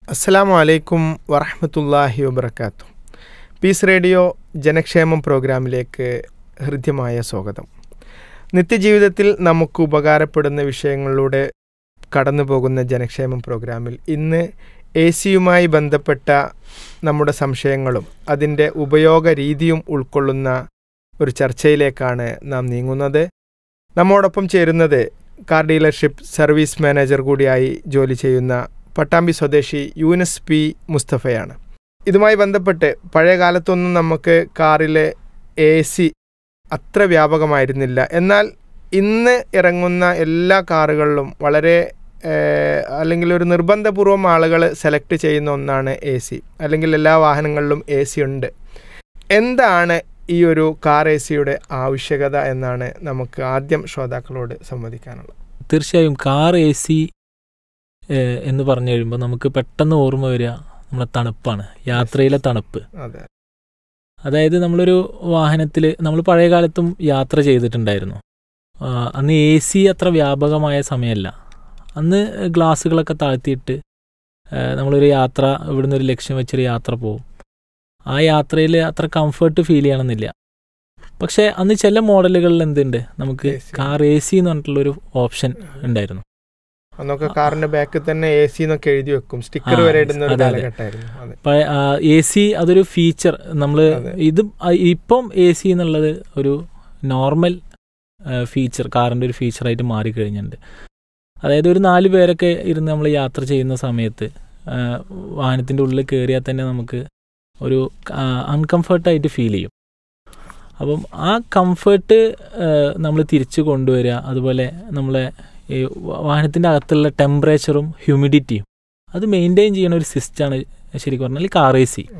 അസ്സലാമു അലൈക്കും വറഹമത്തല്ലാഹി വബർക്കാത്തു പീസ് റേഡിയോ ജനക്ഷേമം പ്രോഗ്രാമിലേക്ക് ഹൃദ്യമായ സ്വാഗതം നിത്യജീവിതത്തിൽ നമുക്ക് ഉപകാരപ്പെടുന്ന വിഷയങ്ങളിലൂടെ കടന്നു പോകുന്ന ജനക്ഷേമം പ്രോഗ്രാമിൽ ഇന്ന് എ സിയുമായി ബന്ധപ്പെട്ട നമ്മുടെ സംശയങ്ങളും അതിൻ്റെ ഉപയോഗ രീതിയും ഉൾക്കൊള്ളുന്ന ഒരു ചർച്ചയിലേക്കാണ് നാം നീങ്ങുന്നത് നമ്മോടൊപ്പം ചേരുന്നത് കാർ ഡീലർഷിപ്പ് സർവീസ് മാനേജർ കൂടിയായി ജോലി ചെയ്യുന്ന പട്ടാമ്പി സ്വദേശി യൂനസ് പി മുസ്തഫയാണ് ഇതുമായി ബന്ധപ്പെട്ട് പഴയ കാലത്തൊന്നും നമുക്ക് കാറിലെ എ സി അത്ര വ്യാപകമായിരുന്നില്ല എന്നാൽ ഇന്ന് ഇറങ്ങുന്ന എല്ലാ കാറുകളിലും വളരെ ഏഹ്, അല്ലെങ്കിൽ ഒരു നിർബന്ധപൂർവം ആളുകൾ സെലക്ട് ചെയ്യുന്ന ഒന്നാണ് എ സി അല്ലെങ്കിൽ എല്ലാ വാഹനങ്ങളിലും എ സി ഉണ്ട് എന്താണ് ഈ ഒരു കാർ എ സിയുടെ ആവശ്യകത എന്നാണ് നമുക്ക് ആദ്യം ശ്രോതാക്കളോട് സംവദിക്കാനുള്ളത് തീർച്ചയായും കാർ എ സി എന്ന് പറഞ്ഞു കഴിയുമ്പോൾ നമുക്ക് പെട്ടെന്ന് ഓർമ്മ വരിക നമ്മളെ തണുപ്പാണ് യാത്രയിലെ തണുപ്പ് അതെ അതായത് നമ്മളൊരു വാഹനത്തിൽ നമ്മൾ പഴയ കാലത്തും യാത്ര ചെയ്തിട്ടുണ്ടായിരുന്നു ആ, അന്ന് എ സി അത്ര വ്യാപകമായ സമയമല്ല അന്ന് ഗ്ലാസ്സുകളൊക്കെ താഴ്ത്തിയിട്ട് ആ, നമ്മളൊരു യാത്ര ഇവിടുന്ന് ഒരു ലക്ഷ്യം വെച്ചൊരു യാത്ര പോകും ആ യാത്രയിൽ അത്ര കംഫർട്ട് ഫീൽ ചെയ്യണമെന്നില്ല പക്ഷേ അന്ന് ചില മോഡലുകളിൽ എന്തുണ്ട് നമുക്ക് AC. കാർ എ സി എന്ന് പറഞ്ഞിട്ടുള്ളൊരു ഓപ്ഷൻ ഉണ്ടായിരുന്നു അന്നൊക്കെ കാറിന്റെ ബാക്കിൽ തന്നെ എ സി എന്നൊക്കെ എഴുതി വെക്കും സ്റ്റിക്കർ ആ, വരെ ഇടുന്ന ഒരു അതെ, അതെ. കാലഘട്ടമായിരുന്നു അതെ എ സി അതൊരു ഫീച്ചർ നമ്മൾ അതെ. ഇത് ഇപ്പം എ സി എന്നുള്ളത് ഒരു നോർമൽ ഫീച്ചർ കാറിൻ്റെ ഒരു ഫീച്ചറായിട്ട് മാറിക്കഴിഞ്ഞിട്ടുണ്ട് അതായത് ഒരു നാല് പേരൊക്കെ ഇരുന്ന് നമ്മൾ യാത്ര ചെയ്യുന്ന സമയത്ത് വാഹനത്തിൻ്റെ ഉള്ളിൽ കയറിയാൽ തന്നെ നമുക്ക് ഒരു അൺകംഫർട്ടായിട്ട് ഫീൽ ചെയ്യും അപ്പം ആ കംഫർട്ട് നമ്മൾ തിരിച്ചു കൊണ്ടുവരിക അതുപോലെ നമ്മളെ ഈ വാഹനത്തിൻ്റെ അകത്തുള്ള ടെമ്പറേച്ചറും ഹ്യൂമിഡിറ്റിയും അത് മെയിൻറ്റെയിൻ ചെയ്യുന്ന ഒരു സിസ്റ്റമാണ് ശരിക്കും പറഞ്ഞാൽ കാർ എ സി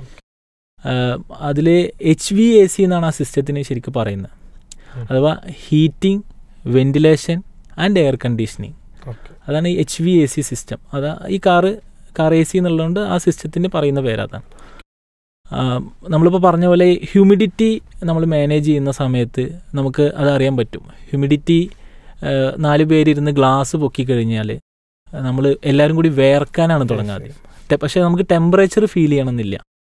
അതിൽ എച്ച് വി എ സി എന്നാണ് ആ സിസ്റ്റത്തിന് ശരിക്കും പറയുന്നത് ഉം. അഥവാ heating ventilation and air conditioning okay അതാണ് ഈ H V A C system അതാ ഈ കാറ് കാർ എ സി എന്നുള്ളതുകൊണ്ട് ആ സിസ്റ്റത്തിന് പറയുന്ന പേരതാണ് നമ്മളിപ്പോൾ പറഞ്ഞ പോലെ ഹ്യൂമിഡിറ്റി നമ്മൾ മാനേജ് ചെയ്യുന്ന സമയത്ത് നമുക്ക് അത് അറിയാൻ പറ്റും ഹ്യൂമിഡിറ്റി നാല് പേരിരുന്ന് ഗ്ലാസ് പൊക്കി കഴിഞ്ഞാൽ നമ്മൾ എല്ലാവരും കൂടി വേർക്കാനാണ് തുടങ്ങാതെ ടെ- പക്ഷേ നമുക്ക് ടെമ്പറേച്ചർ ഫീൽ ചെയ്യണമെന്നില്ല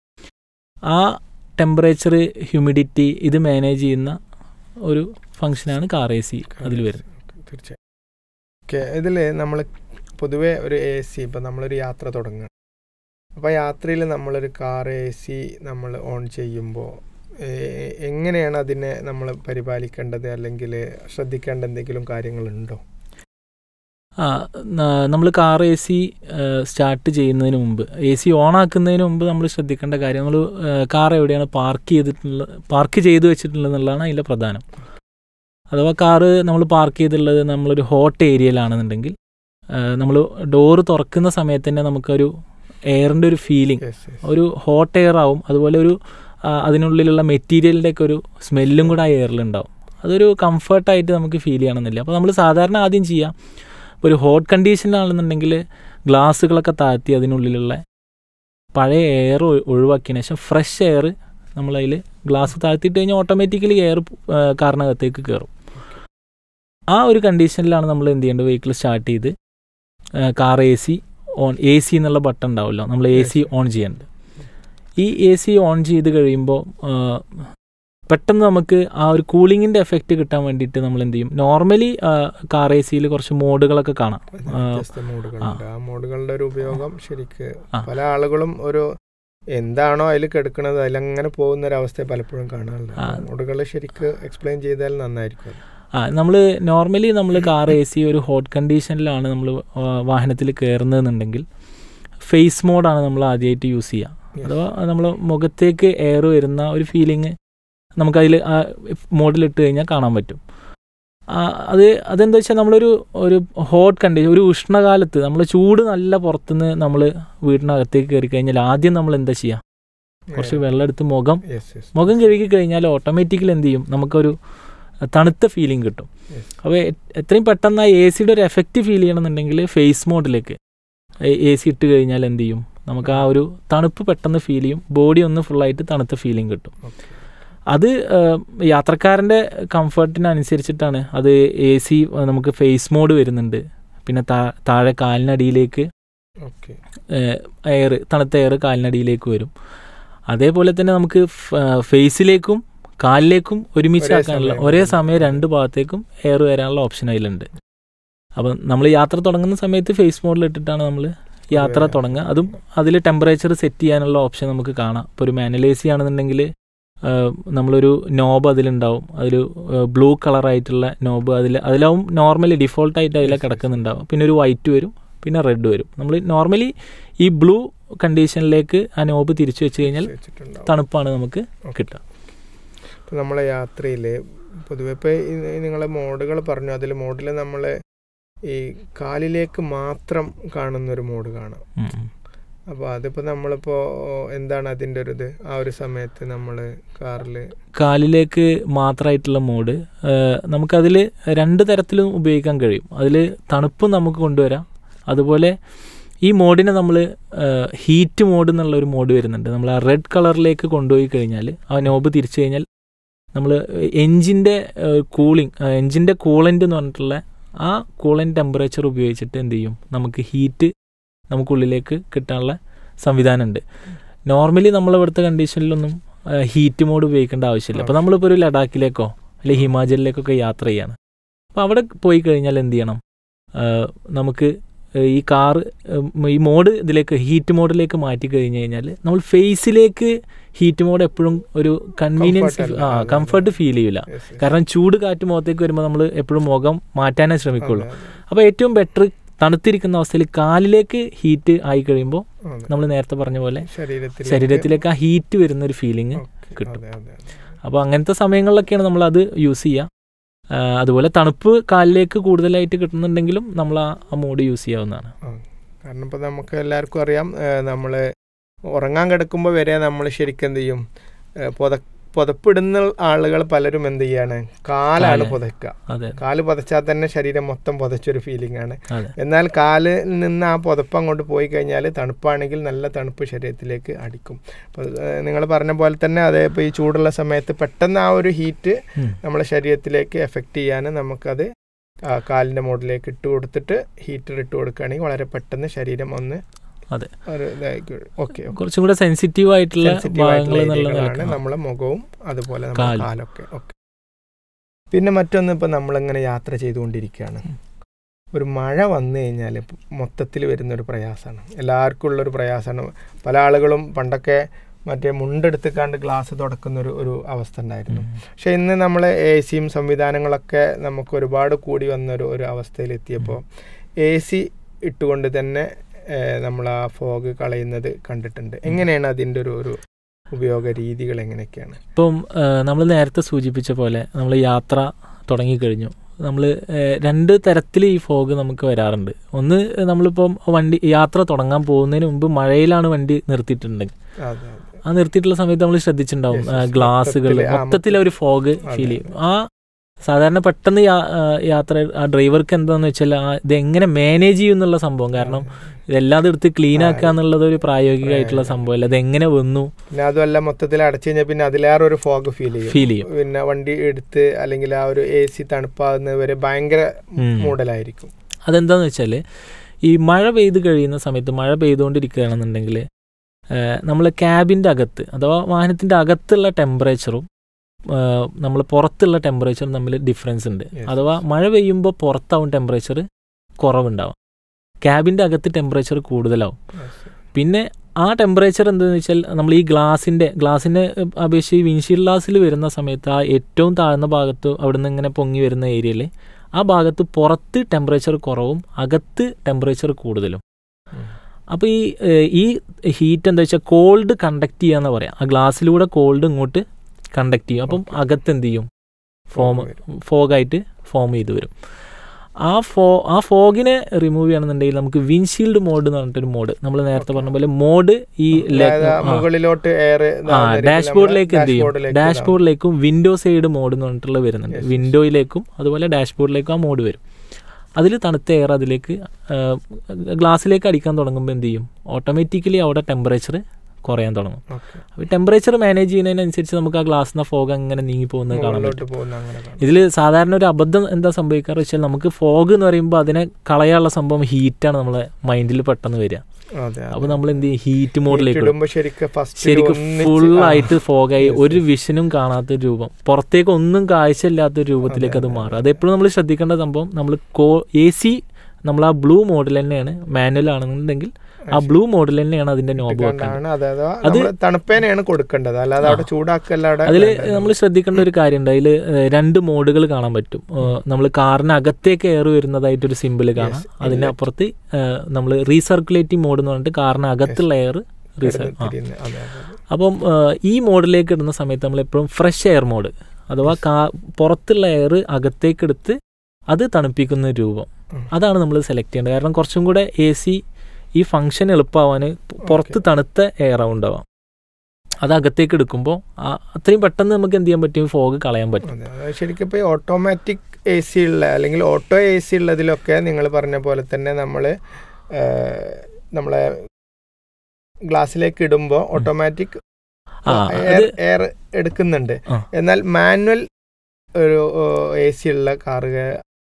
ആ ടെമ്പറേച്ചർ ഹ്യൂമിഡിറ്റി ഇത് മാനേജ് ചെയ്യുന്ന ഒരു ഫങ്ഷനാണ് കാർ എ സി അതിൽ വരുന്നത് തീർച്ചയായും ഓക്കെ ഇതിൽ നമ്മൾ പൊതുവേ ഒരു എ സി ഇപ്പം നമ്മളൊരു യാത്ര തുടങ്ങുക അപ്പോൾ യാത്രയിൽ നമ്മളൊരു കാർ എ സി നമ്മൾ ഓൺ ചെയ്യുമ്പോൾ എങ്ങനെയാണ് അതിനെ നമ്മൾ പരിപാലിക്കേണ്ടത് അല്ലെങ്കിൽ ശ്രദ്ധിക്കേണ്ട എന്തെങ്കിലും കാര്യങ്ങളുണ്ടോ ആ നമ്മൾ കാർ എ സി സ്റ്റാർട്ട് ചെയ്യുന്നതിന് മുമ്പ് എ സി ഓൺ ആക്കുന്നതിന് മുമ്പ് നമ്മൾ ശ്രദ്ധിക്കേണ്ട കാര്യം നമ്മൾ കാർ എവിടെയാണ് പാർക്ക് ചെയ്തിട്ടുള്ളത് പാർക്ക് ചെയ്ത് വെച്ചിട്ടുള്ളത് എന്നുള്ളതാണ് അതിൻ്റെ പ്രധാനം അഥവാ കാറ് നമ്മൾ പാർക്ക് ചെയ്തിട്ടുള്ളത് നമ്മളൊരു ഹോട്ട് ഏരിയയിലാണെന്നുണ്ടെങ്കിൽ നമ്മൾ ഡോറ് തുറക്കുന്ന സമയത്ത് തന്നെ നമുക്കൊരു എയറിൻ്റെ ഒരു ഫീലിംഗ് യെസ് യെസ് ഒരു ഹോട്ട് എയർ ആവും അതുപോലെ ഒരു ആ, അതിനുള്ളിലുള്ള മെറ്റീരിയലിൻ്റെ ഒക്കെ ഒരു സ്മെല്ലും കൂടെ ആ എയറിലുണ്ടാവും അതൊരു കംഫർട്ടായിട്ട് നമുക്ക് ഫീൽ ചെയ്യണമെന്നില്ല അപ്പോൾ നമ്മൾ സാധാരണ ആദ്യം ചെയ്യാം ഇപ്പോൾ ഒരു ഹോട്ട് കണ്ടീഷനിലാണെന്നുണ്ടെങ്കിൽ ഗ്ലാസ്സുകളൊക്കെ താഴ്ത്തി അതിനുള്ളിലുള്ള പഴയ എയർ ഒഴിവാക്കിയതിന് ശേഷം ഫ്രഷ് എയർ നമ്മളതിൽ ഗ്ലാസ് താഴ്ത്തിയിട്ട് കഴിഞ്ഞാൽ ഓട്ടോമാറ്റിക്കലി എയർ കാറിനകത്തേക്ക് കയറും ആ ഒരു കണ്ടീഷനിലാണ് നമ്മൾ എന്ത് ചെയ്യേണ്ടത് വെഹിക്കിൾ സ്റ്റാർട്ട് ചെയ്ത് car A C on A C എന്നുള്ള ബട്ടൺ ഉണ്ടാവുമല്ലോ നമ്മൾ എ സി ഓൺ ചെയ്യേണ്ടത് ഈ എ സി ഓൺ ചെയ്ത് കഴിയുമ്പോൾ പെട്ടെന്ന് നമുക്ക് ആ ഒരു കൂളിങ്ങിൻ്റെ എഫക്റ്റ് കിട്ടാൻ വേണ്ടിയിട്ട് നമ്മൾ എന്ത് ചെയ്യും നോർമലി കാർ എ സിയിൽ കുറച്ച് മോഡുകളൊക്കെ കാണാം ആ, വ്യത്യസ്ത മോഡുകളുണ്ട് ആ മോഡുകളുടെ ഒരു ഉപയോഗം ശരിക്ക് ആ. പല ആളുകളും ഒരു എന്താണോ അതിൽ കിടക്കുന്നത് അതിലങ്ങനെ പോകുന്ന ഒരു അവസ്ഥയെ പലപ്പോഴും കാണാറുണ്ട് ആ. മോഡുകൾ ശരിക്ക് എക്സ്പ്ലെയിൻ ചെയ്താൽ നന്നായിരിക്കും അത്. ആ നമ്മൾ നോർമലി നമ്മൾ കാർ എ സി ഒരു ഹോട്ട് കണ്ടീഷനിലാണ് നമ്മൾ വാഹനത്തിൽ കയറുന്നതെന്നുണ്ടെങ്കിൽ ഫേസ് മോഡാണ് നമ്മൾ ആദ്യമായിട്ട് യൂസ് ചെയ്യുക Yes. അഥവാ നമ്മൾ മുഖത്തേക്ക് എയർ വരുന്ന ഒരു ഫീലിംഗ് നമുക്കതിൽ ആ മോഡിലിട്ട് കഴിഞ്ഞാൽ കാണാൻ പറ്റും ആ, അത് അതെന്താ വെച്ചാൽ നമ്മളൊരു ഒരു ഹോട്ട് കണ്ടീഷൻ ഒരു ഉഷ്ണകാലത്ത് നമ്മൾ ചൂട് നല്ല പുറത്തുനിന്ന് നമ്മൾ വീടിനകത്തേക്ക് കയറി കഴിഞ്ഞാൽ ആദ്യം നമ്മൾ എന്താ ചെയ്യുക കുറച്ച് വെള്ളം എടുത്ത് മുഖം Yes, yes. മുഖം കഴുകി കഴിഞ്ഞാൽ ഓട്ടോമാറ്റിക്കലി എന്ത് ചെയ്യും നമുക്കൊരു തണുത്ത ഫീലിംഗ് കിട്ടും Yes. അപ്പോൾ എത്രയും പെട്ടെന്ന് ആ എ സിയുടെ ഒരു എഫക്റ്റ് ഫീൽ ചെയ്യണമെന്നുണ്ടെങ്കിൽ ഫേസ് മോഡിലേക്ക് എ സി ഇട്ട് കഴിഞ്ഞാൽ എന്ത് ചെയ്യും നമുക്ക് ആ ഒരു തണുപ്പ് പെട്ടെന്ന് ഫീൽ ചെയ്യും ബോഡി ഒന്ന് ഫുള്ളായിട്ട് തണുത്ത ഫീലിംഗ് കിട്ടും Okay. അത് യാത്രക്കാരൻ്റെ കംഫർട്ടിനനുസരിച്ചിട്ടാണ് അത് എ സി നമുക്ക് ഫേസ് മോഡ് വരുന്നുണ്ട് പിന്നെ താ- താഴെ കാലിനടിയിലേക്ക് ഓക്കെ എയർ തണുത്ത എയർ കാലിനടിയിലേക്ക് വരും അതേപോലെ തന്നെ നമുക്ക് ഫേസിലേക്കും കാലിലേക്കും ഒരുമിച്ചാക്കാനുള്ള സമയം. ഒരേ സമയം രണ്ട് ഭാഗത്തേക്കും എയർ വരാനുള്ള ഓപ്ഷൻ അതിലുണ്ട് അപ്പം നമ്മൾ യാത്ര തുടങ്ങുന്ന സമയത്ത് ഫേസ് മോഡിൽ ഇട്ടിട്ടാണ് നമ്മൾ യാത്ര അതെ. തുടങ്ങുക അതും അതിൽ ടെമ്പറേച്ചർ സെറ്റ് ചെയ്യാനുള്ള ഓപ്ഷൻ നമുക്ക് കാണാം ഇപ്പോൾ ഒരു മാനുവൽ എ സി ആണെന്നുണ്ടെങ്കിൽ നമ്മളൊരു നോബ് അതിലുണ്ടാവും അതൊരു ബ്ലൂ കളറായിട്ടുള്ള നോബ് അതിൽ അതിലാവും നോർമലി ഡിഫോൾട്ടായിട്ട് അതിൽ Yes, yes. കിടക്കുന്നുണ്ടാവും പിന്നെ ഒരു വൈറ്റ് വരും പിന്നെ റെഡ് വരും നമ്മൾ നോർമലി ഈ ബ്ലൂ കണ്ടീഷനിലേക്ക് ആ നോബ് തിരിച്ചു വെച്ച് കഴിഞ്ഞാൽ വെച്ചിട്ടുണ്ടാവും തണുപ്പാണ് നമുക്ക് കിട്ടുക ഇപ്പോൾ നമ്മളെ യാത്രയിൽ പൊതുവെ ഇപ്പോൾ നിങ്ങളെ മോഡുകൾ പറഞ്ഞു അതിൽ മോഡിൽ നമ്മൾ ഈ കാലിലേക്ക് മാത്രം കാണുന്ന ഒരു മോഡ് കാണാം ഉം, ഉം. അപ്പോൾ അതിപ്പോൾ നമ്മളിപ്പോൾ എന്താണ് അതിൻ്റെ ഒരു ഇത് ആ ഒരു സമയത്ത് നമ്മൾ കാറിൽ കാലിലേക്ക് മാത്രമായിട്ടുള്ള മോഡ് നമുക്കതിൽ രണ്ട് തരത്തിലും ഉപയോഗിക്കാൻ കഴിയും അതിൽ തണുപ്പും നമുക്ക് കൊണ്ടുവരാം അതുപോലെ ഈ മോഡിനെ നമ്മൾ ഹീറ്റ് മോഡ് എന്നുള്ള ഒരു മോഡ് വരുന്നുണ്ട് നമ്മൾ ആ റെഡ് കളറിലേക്ക് കൊണ്ടുപോയി കഴിഞ്ഞാൽ ആ നോബ് തിരിച്ചു കഴിഞ്ഞാൽ നമ്മൾ എൻജിൻ്റെ കൂളിംഗ് എൻജിൻ്റെ കൂളൻ്റ് എന്ന് പറഞ്ഞിട്ടുള്ള ആ കൂളൻ്റ് ടെമ്പറേച്ചർ ഉപയോഗിച്ചിട്ട് എന്ത് ചെയ്യും നമുക്ക് ഹീറ്റ് നമുക്കുള്ളിലേക്ക് കിട്ടാനുള്ള സംവിധാനമുണ്ട് നോർമലി നമ്മളിവിടുത്തെ കണ്ടീഷനിലൊന്നും ഹീറ്റ് മോഡ് ഉപയോഗിക്കേണ്ട ആവശ്യമില്ല അപ്പോൾ നമ്മളിപ്പോൾ ഒരു ലഡാക്കിലേക്കോ അല്ലെങ്കിൽ ഹിമാചലിലേക്കൊക്കെ യാത്ര ചെയ്യാണ് അപ്പോൾ അവിടെ പോയി കഴിഞ്ഞാൽ എന്ത് ചെയ്യണം ആ, നമുക്ക് ഈ കാറ് ഈ മോഡ് ഇതിലേക്ക് ഹീറ്റ് മോഡിലേക്ക് മാറ്റി കഴിഞ്ഞ് കഴിഞ്ഞാൽ നമ്മൾ ഫേസിലേക്ക് ഹീറ്റ് മോഡ് എപ്പോഴും ഒരു കൺവീനിയൻസ് Comfort അല്ല. ആ അതെ, കംഫർട്ട് അതെ. ഫീൽ ചെയ്യില്ല കാരണം ചൂട് കാറ്റ് മുഖത്തേക്ക് വരുമ്പോൾ നമ്മൾ എപ്പോഴും മുഖം മാറ്റാനേ ശ്രമിക്കുള്ളൂ അപ്പോൾ ഏറ്റവും ബെറ്റർ തണുത്തിരിക്കുന്ന അവസ്ഥയിൽ കാലിലേക്ക് ഹീറ്റ് ആയി കഴിയുമ്പോൾ നമ്മൾ നേരത്തെ പറഞ്ഞ പോലെ ശരീരത്തിൽ ശരീരത്തിലേക്ക് ആ ഹീറ്റ് വരുന്ന ഒരു ഫീലിംഗ് കിട്ടും. അപ്പോൾ അങ്ങനത്തെ സമയങ്ങളിലൊക്കെയാണ് നമ്മൾ അത് യൂസ് ചെയ്യുക ആ, അതുപോലെ തണുപ്പ് കാലിലേക്ക് കൂടുതലായിട്ട് കിട്ടുന്നുണ്ടെങ്കിലും നമ്മൾ ആ ആ മോഡ് യൂസ് ചെയ്യാവുന്നതാണ് കാരണം ഇപ്പോൾ നമുക്ക് എല്ലാവർക്കും അറിയാം നമ്മൾ ഉറങ്ങാൻ കിടക്കുമ്പോൾ വരെ നമ്മൾ ശരിക്കും എന്ത് ചെയ്യും ഏഹ് പുത പുതപ്പിടുന്ന ആളുകൾ പലരും എന്ത് ചെയ്യാണ് കാലാണ് കാല്. പുതയ്ക്കുക അതെ കാല് പുതച്ചാൽ തന്നെ ശരീരം മൊത്തം പുതച്ചൊരു ഫീലിംഗ് ആണ് അതെ എന്നാൽ കാലിൽ നിന്ന് ആ പുതപ്പ് അങ്ങോട്ട് പോയി കഴിഞ്ഞാൽ തണുപ്പാണെങ്കിൽ നല്ല തണുപ്പ് ശരീരത്തിലേക്ക് അടിക്കും അപ്പോൾ നിങ്ങൾ പറഞ്ഞ പോലെ തന്നെ അതേ ഇപ്പോൾ ഈ ചൂടുള്ള സമയത്ത് പെട്ടെന്ന് ആ ഒരു ഹീറ്റ് ഉം. നമ്മുടെ ശരീരത്തിലേക്ക് എഫക്റ്റ് ചെയ്യാൻ നമുക്കത് ആ കാലിൻ്റെ മോഡിലേക്ക് ഇട്ട് കൊടുത്തിട്ട് ഹീറ്റർ ഇട്ട് കൊടുക്കുകയാണെങ്കിൽ വളരെ പെട്ടെന്ന് ശരീരം ഒന്ന് അതെ ഒരു ഇതായിരിക്കും ഓക്കെ കുറച്ചും കൂടെ സെൻസിറ്റീവ് ആയിട്ടുള്ള ഭാഗങ്ങൾ എന്നുള്ള ഏരിയകളാണ് നിലക്കാണ് നമ്മളെ മുഖവും അതുപോലെ നമ്മുടെ കാലും. കാലൊക്കെ ഓക്കെ പിന്നെ മറ്റൊന്ന് ഇപ്പം നമ്മളിങ്ങനെ യാത്ര ചെയ്തുകൊണ്ടിരിക്കുകയാണ് ഒരു മഴ വന്നു കഴിഞ്ഞാൽ മൊത്തത്തിൽ വരുന്നൊരു പ്രയാസമാണ് എല്ലാവർക്കും ഉള്ളൊരു പ്രയാസമാണ് പല ആളുകളും പണ്ടൊക്കെ മറ്റേ മുണ്ടെടുത്തുക്കാണ്ട് ഗ്ലാസ് തുടക്കുന്ന ഒരു ഒരു അവസ്ഥ ഉണ്ടായിരുന്നു പക്ഷെ ഇന്ന് നമ്മൾ എ സിയും സംവിധാനങ്ങളൊക്കെ നമുക്ക് ഒരുപാട് കൂടി വന്നൊരു ഒരു അവസ്ഥയിലെത്തിയപ്പോൾ എ സി ഇട്ടുകൊണ്ട് തന്നെ നമ്മൾ ആ ഫോഗ് കളയുന്നത് കണ്ടിട്ടുണ്ട് എങ്ങനെയാണ് അതിൻ്റെ ഒരു ഒരു ഉപയോഗ രീതികൾ എങ്ങനെയൊക്കെയാണ് ഇപ്പം നമ്മൾ നേരത്തെ സൂചിപ്പിച്ച പോലെ നമ്മൾ യാത്ര തുടങ്ങിക്കഴിഞ്ഞു നമ്മൾ രണ്ട് തരത്തിൽ ഈ ഫോഗ് നമുക്ക് വരാറുണ്ട് ഒന്ന് നമ്മളിപ്പം വണ്ടി യാത്ര തുടങ്ങാൻ പോകുന്നതിന് മുമ്പ് മഴയിലാണ് വണ്ടി നിർത്തിയിട്ടുണ്ടെങ്കിൽ അതെ ആ നിർത്തിയിട്ടുള്ള സമയത്ത് നമ്മൾ ശ്രദ്ധിച്ചിട്ടുണ്ടാവും Yes, yes. ഗ്ലാസുകൾ മൊത്തത്തില്, ആ, മൊത്തത്തിൽ ഒരു ഫോഗ് അതെ, ഫീൽ ചെയ്യും ആ സാധാരണ പെട്ടെന്ന് യാ- ആ, യാത്ര ആ ഡ്രൈവർക്ക് എന്താന്ന് വെച്ചാൽ ആ ഇത് എങ്ങനെ മാനേജ് ചെയ്യും എന്നുള്ള സംഭവം കാരണം ഇതെല്ലാം എടുത്ത് ക്ലീൻ ആ, ആക്കുക എന്നുള്ളത് ഒരു പ്രായോഗികമായിട്ടുള്ള സംഭവമല്ല അത് എങ്ങനെ വന്നു പിന്നെ അതുമല്ല മൊത്തത്തിൽ അടച്ചു കഴിഞ്ഞാൽ പിന്നെ അതിലേറെ ഒരു ഫോഗ് ഫീൽ ചെയ്യും ഫീൽ ചെയ്യും പിന്നെ വണ്ടി എടുത്ത് അല്ലെങ്കിൽ ആ ഒരു എ സി തണുപ്പാകുന്നത് വരെ ഭയങ്കര ഉം. മൂടലായിരിക്കും അതെന്താന്ന് വെച്ചാൽ ഈ മഴ പെയ്ത് കഴിയുന്ന സമയത്ത് മഴ പെയ്തുകൊണ്ടിരിക്കുകയാണെന്നുണ്ടെങ്കിൽ നമ്മൾ ക്യാബിൻ്റെ അകത്ത് അഥവാ വാഹനത്തിൻ്റെ അകത്തുള്ള ടെമ്പറേച്ചറും നമ്മൾ പുറത്തുള്ള ടെമ്പറേച്ചറും തമ്മിൽ ഡിഫറൻസ് ഉണ്ട് Yes. അഥവാ മഴ പെയ്യുമ്പോൾ പുറത്താവും ടെമ്പറേച്ചർ കുറവുണ്ടാവും ക്യാബിൻ്റെ അകത്ത് ടെമ്പറേച്ചർ കൂടുതലാവും പിന്നെ ആ ടെമ്പറേച്ചർ എന്താണെന്ന് വെച്ചാൽ നമ്മൾ ഈ ഗ്ലാസിൻ്റെ ഗ്ലാസിനെ അപേക്ഷിച്ച് വിൻഷീൽഡ് ഗ്ലാസ്സിൽ വരുന്ന സമയത്ത് ആ ഏറ്റവും താഴ്ന്ന ഭാഗത്ത് അവിടെ നിന്ന് ഇങ്ങനെ പൊങ്ങി വരുന്ന ഏരിയയിൽ ആ ഭാഗത്ത് പുറത്ത് ടെമ്പറേച്ചർ കുറവും അകത്ത് ടെമ്പറേച്ചർ കൂടുതലും ഉം. അപ്പോൾ ഈ ഏഹ്, ഈ ഹീറ്റ് എന്താ വെച്ചാൽ കോൾഡ് കണ്ടക്ട് ചെയ്യാന്ന് പറയാം ആ ഗ്ലാസ്സിലൂടെ കോൾഡ് ഇങ്ങോട്ട് കണ്ടക്ട് ചെയ്യും അപ്പം അകത്ത് എന്ത് ചെയ്യും ഫോം വരും. ഫോഗായിട്ട് ഫോം ചെയ്ത് വരും ആ ഫോ ആ ഫോഗിനെ റിമൂവ് ചെയ്യണമെന്നുണ്ടെങ്കിൽ നമുക്ക് വിൻഷീൽഡ് മോഡ് എന്ന് പറഞ്ഞിട്ടൊരു മോഡ് നമ്മൾ നേരത്തെ പറഞ്ഞ പോലെ മോഡ് ഈ ലെ- അതായത് ആ ആ, മുകളിലോട്ട് എയർ ആ ഡാഷ്ബോർഡിലേക്ക് എന്ത് ചെയ്യും ഡാഷ്ബോർഡിലേക്കും വിൻഡോ സൈഡ് മോഡ് എന്ന് പറഞ്ഞിട്ടുള്ള വരുന്നുണ്ട് Yes, yes. വിൻഡോയിലേക്കും അതുപോലെ ഡാഷ്ബോർഡിലേക്കും ആ മോഡ് വരും അതിൽ തണുത്ത എയർ അതിലേക്ക് ഗ്ലാസ്സിലേക്ക് അടിക്കാൻ തുടങ്ങുമ്പോൾ എന്ത് ചെയ്യും ഓട്ടോമാറ്റിക്കലി അവിടെ ടെമ്പറേച്ചർ കുറയാൻ തുടങ്ങും ഓക്കെ അപ്പോൾ ടെമ്പറേച്ചർ മാനേജ് ചെയ്യുന്നതിനനുസരിച്ച് നമുക്ക് ആ ഗ്ലാസ്സിൽ നിന്ന് ഫോഗ് അങ്ങനെ നീങ്ങി പോകുന്നത് കാണാൻ പറ്റും മുകളിലോട്ട് പോകുന്ന അങ്ങനെ കാണാം. ഇതിൽ സാധാരണ ഒരു അബദ്ധം എന്താ സംഭവിക്കാറ് വെച്ചാൽ നമുക്ക് ഫോഗ് എന്ന് പറയുമ്പോൾ അതിനെ കളയാനുള്ള സംഭവം ഹീറ്റാണ് നമ്മളെ മൈൻഡിൽ പെട്ടെന്ന് വരിക അതെ അപ്പോൾ നമ്മൾ എന്ത് ചെയ്യും ഹീറ്റ് മോഡിലേക്ക് ഇടും. ഇടുമ്പോ ശരിക്കും ഫസ്റ്റ് ശരിക്കും ഫുള്ളായിട്ട് ഫോഗായി ഒരു വിഷനും കാണാത്ത ഒരു രൂപം പുറത്തേക്ക് ഒന്നും കാഴ്ചയില്ലാത്ത ഒരു രൂപത്തിലേക്ക് അത് മാറും അത് എപ്പോഴും നമ്മൾ ശ്രദ്ധിക്കേണ്ട സംഭവം നമ്മൾ കോ എ സി നമ്മൾ ആ ബ്ലൂ മോഡിൽ തന്നെയാണ് മാനുവൽ ആണെന്നുണ്ടെങ്കിൽ ആ ബ്ലൂ മോഡിൽ തന്നെയാണ് അതിന്റെ നോബ് വെക്കേണ്ടത് കണ്ടാണ് അതായത് നമ്മള് തണുപ്പേനെയാണ് കൊടുക്കേണ്ടത് അല്ലാതെ അവിടെ ചൂടാക്കല്ല അവിടെ അതിൽ നമ്മൾ ശ്രദ്ധിക്കേണ്ട ഒരു കാര്യമുണ്ട് അതിൽ രണ്ട് മോഡുകൾ കാണാൻ പറ്റും നമ്മൾ കാറിനകത്തേക്ക് എയർ വരുന്നതായിട്ടൊരു സിമ്പിൾ കാണാം അതിന്റെ അപ്പുറത്ത് നമ്മൾ റീസർക്കുലേറ്റിംഗ് മോഡ് എന്ന് പറഞ്ഞിട്ട് കാറിനകത്തുള്ള എയർ റീസർ ആ തിരിയുന്ന- അതെ, അതെ, അതെ. അപ്പം ആ, ഈ മോഡിലേക്ക് ഇടുന്ന സമയത്ത് നമ്മൾ എപ്പോഴും ഫ്രഷ് എയർ മോഡ് അഥവാ കാ പുറത്തുള്ള എയർ അകത്തേക്ക് എടുത്ത് അത് തണുപ്പിക്കുന്ന ഒരു രൂപം ഉം. അതാണ് നമ്മൾ സെലക്ട് ചെയ്യേണ്ടത് കാരണം കുറച്ചും കൂടെ എ സി ഈ ഫംഗ്ഷൻ എളുപ്പമാവാൻ പുറത്ത് തണുത്ത എയർ ഉണ്ടാവാം അത് അകത്തേക്ക് എടുക്കുമ്പോൾ അത്രയും പെട്ടെന്ന് നമുക്ക് എന്ത് ചെയ്യാൻ പറ്റും ഫോഗ് കളയാൻ പറ്റും അതെ അത് ശരിക്കും ഇപ്പോൾ ഓട്ടോമാറ്റിക് എ സി ഉള്ള അല്ലെങ്കിൽ ഓട്ടോ എ സി ഉള്ളതിലൊക്കെ നിങ്ങൾ പറഞ്ഞ പോലെ തന്നെ നമ്മൾ നമ്മളെ ഗ്ലാസ്സിലേക്ക് ഇടുമ്പോൾ ഓട്ടോമാറ്റിക് ആ എയർ അത് എയർ എടുക്കുന്നുണ്ട് ആ. എന്നാൽ മാനുവൽ ഒരു എ സി ഉള്ള കാറ്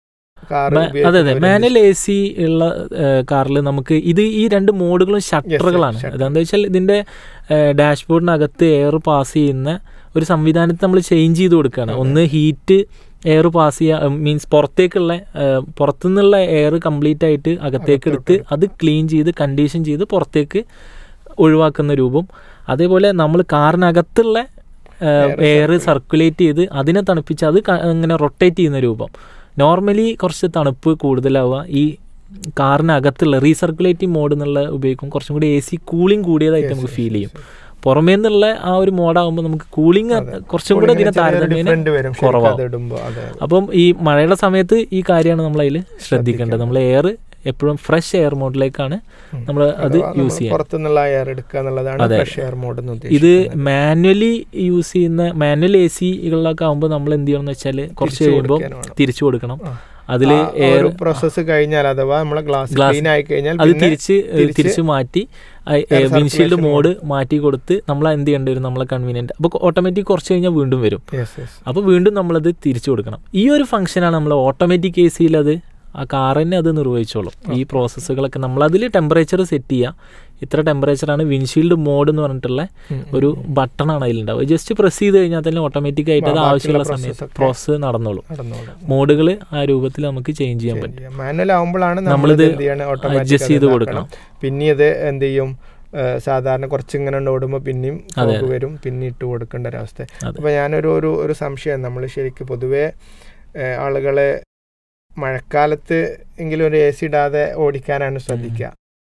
കാറ് മാ- അതെ അതെ മാനുവൽ എ സി ഉള്ള കാറിൽ നമുക്ക് ഇത് ഈ രണ്ട് മോഡുകളും ഷട്ടറുകളാണ് shutter. അതെന്താ വെച്ചാൽ ഇതിന്റെ ഡാഷ്ബോർഡിനകത്ത് എയർ പാസ് ചെയ്യുന്ന ഒരു സംവിധാനത്തെ നമ്മൾ ചേഞ്ച് ചെയ്ത് കൊടുക്കുകയാണ് അതെ. ഒന്ന് ഹീറ്റ് എയർ പാസ് ചെയ്യുക മീൻസ് പുറത്തേക്കുള്ള ഏഹ്, പുറത്തുനിന്നുള്ള എയർ കംപ്ലീറ്റ് ആയിട്ട് അകത്തേക്ക് എടുത്ത് അകത്തോട്ട് അത് ക്ലീൻ ചെയ്ത് കണ്ടീഷൻ ചെയ്ത് പുറത്തേക്ക് ഒഴിവാക്കുന്ന രൂപം അതേപോലെ നമ്മൾ കാറിനകത്തുള്ള Air എയർ circulate. സർക്കുലേറ്റ് ചെയ്ത് അതിനെ തണുപ്പിച്ച് അത് ക- ഇങ്ങനെ റൊട്ടേറ്റ് ചെയ്യുന്ന രൂപം നോർമലി കുറച്ച് തണുപ്പ് കൂടുതലാവുക ഈ കാറിനകത്തുള്ള റീസർക്കുലേറ്റിംഗ് മോഡ് എന്നുള്ള ഉപയോഗിക്കും കുറച്ചും കൂടി എ സി കൂളിംഗ് കൂടിയതായിട്ട് നമുക്ക് ഫീൽ ചെയ്യും പുറമേ നിന്നുള്ള ആ ഒരു മോഡാകുമ്പോൾ നമുക്ക് കൂളിംഗ് അതെ. കുറച്ചും കൂടെ ഇതിനെ താരതമ്യേന ഡിഫറെന്റ് വരും ശരിക്കും കുറവാകും അത് ഇടുമ്പോൾ അതെ അതെ. അപ്പം ഈ മഴയുടെ സമയത്ത് ഈ കാര്യമാണ് നമ്മൾ അതിൽ ശ്രദ്ധിക്കേണ്ടത് നമ്മൾ എയർ എപ്പോഴും ഫ്രഷ് എയർ മോഡിലേക്കാണ് ഉം. നമ്മൾ അത് അഥവാ നമ്മള് യൂസ് ചെയ്യാൻ പുറത്തുനിന്നുള്ള എയർ എടുക്കുക എന്നുള്ളതാണ് അതെ. ഫ്രഷ് എയർ മോഡ് എന്ന് ഇത് ഉദ്ദേശിക്കുന്നത് മാനുവലി യൂസ് ചെയ്യുന്ന മാനുവൽ എ സികളിലൊക്കെ ആകുമ്പോൾ നമ്മൾ എന്ത് ചെയ്യണം എന്ന് വെച്ചാൽ കുറച്ച് തിരിച്ചു കഴിയുമ്പോൾ കൊടുക്കാൻ വേണം. തിരിച്ചു കൊടുക്കണം ആ. അതിൽ ആ എയർ ഒരു പ്രോസസ്സ് കഴിഞ്ഞാൽ അഥവാ നമ്മളെ ഗ്ലാസ് Glass- ക്ലീൻ ആയി കഴിഞ്ഞാൽ അത് പിന്നെ തിരിച്ച് തിരിച്ച് തിരിച്ച് മാറ്റി Air വിൻഷീൽഡ് circulation മോഡ് മാറ്റി കൊടുത്ത് നമ്മൾ എന്ത് ചെയ്യേണ്ടി വരും നമ്മളെ കൺവീനിയൻറ്റ് അപ്പോൾ ഓട്ടോമാറ്റിക് കുറച്ച് കഴിഞ്ഞാൽ വീണ്ടും വരും Yes, yes. അപ്പോൾ വീണ്ടും നമ്മളത് തിരിച്ചു കൊടുക്കണം ഈ ഒരു ഫംഗ്ഷനാണ് നമ്മൾ ഓട്ടോമാറ്റിക് എ സിയിൽ അത് ആ കാർ തന്നെ അത് നിർവഹിച്ചോളും ഈ പ്രോസസ്സുകളൊക്കെ നമ്മളതിൽ ടെമ്പറേച്ചർ സെറ്റ് ചെയ്യുക ഇത്ര ടെമ്പറേച്ചറാണ് വിൻഷീൽഡ് മോഡ് എന്ന് പറഞ്ഞിട്ടുള്ള ഉം, ഉം, ഒരു ഉം. ബട്ടണാണ് അതിലുണ്ടാവുക ജസ്റ്റ് പ്രസ് ചെയ്ത് കഴിഞ്ഞാൽ തന്നെ ഓട്ടോമാറ്റിക് ആയിട്ട് അത് ബാക്കിയുള്ള ആവശ്യമുള്ള process സമയത്ത് ഒക്കെ പ്രോസസ്സ് നടന്നോളും നടന്നോളും. മോഡുകൾ ആ രൂപത്തിൽ നമുക്ക് ചേഞ്ച് ചെയ്യാൻ പറ്റും ശരി. മാനുവൽ ആവുമ്പോഴാണ് നമ്മളിത് നമ്മളിത് എന്ത് ചെയ്യണം ഓട്ടോമാറ്റിക് adjust ചെയ്ത് കൊടുക്കണം. പിന്നെ ഇത് എന്ത് ചെയ്യും ഏഹ് സാധാരണ കുറച്ച് ഇങ്ങനെ ഓടുമ്പോൾ പിന്നെയും അതെ, fog വരും പിന്നെ ഇട്ട് കൊടുക്കേണ്ട ഒരവസ്ഥ അതെ. അപ്പോൾ ഞാനൊരു ഒരു ഒരു സംശയം നമ്മൾ ശരിക്കും പൊതുവേ ഏഹ് ആളുകളെ മഴക്കാലത്ത് എങ്കിലും ഒരു എ സി ഇടാതെ ഓടിക്കാനാണ് ശ്രദ്ധിക്കുക